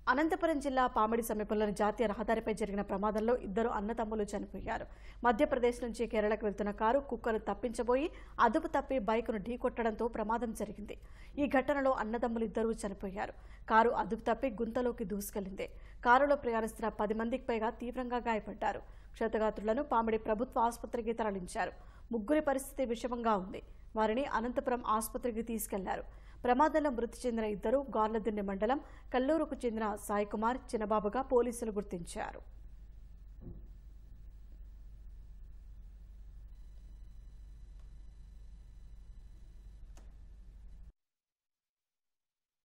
అనంతపురం జిల్లా పామిడి సమీపంలోని జాతీయ రహదారిపై జరిగిన ప్రమాదంలో ఇద్దరు అన్నతమ్ములు చనిపోయారు మధ్యప్రదేశ్ నుంచి కేరళకు వెళ్తున్న కారు కుక్కను తప్పించబోయి అదుపు తప్పి బైకును ఢీకొట్టడంతో ప్రమాదం జరిగింది ఈ ఘటనలో అన్నదమ్ములు ఇద్దరూ చనిపోయారు కారు అదుపు తప్పి గుంతలోకి దూసుకెళ్లింది కారులో ప్రయాణిస్తున్న పది మందికి పైగా తీవ్రంగా గాయపడ్డారు క్షతగాత్రులను పామిడి ప్రభుత్వ ఆసుపత్రికి తరలించారు ముగ్గురి పరిస్థితి విషమంగా ఉంది వారిని అనంతపురం ఆసుపత్రికి తీసుకెళ్లారు ప్రమాదంలో మృతి చెందిన ఇద్దరు గార్లదిన్నె మండలం కల్లూరుకు చెందిన సాయికుమార్ చిన్నబాబుగా పోలీసులు గుర్తించారు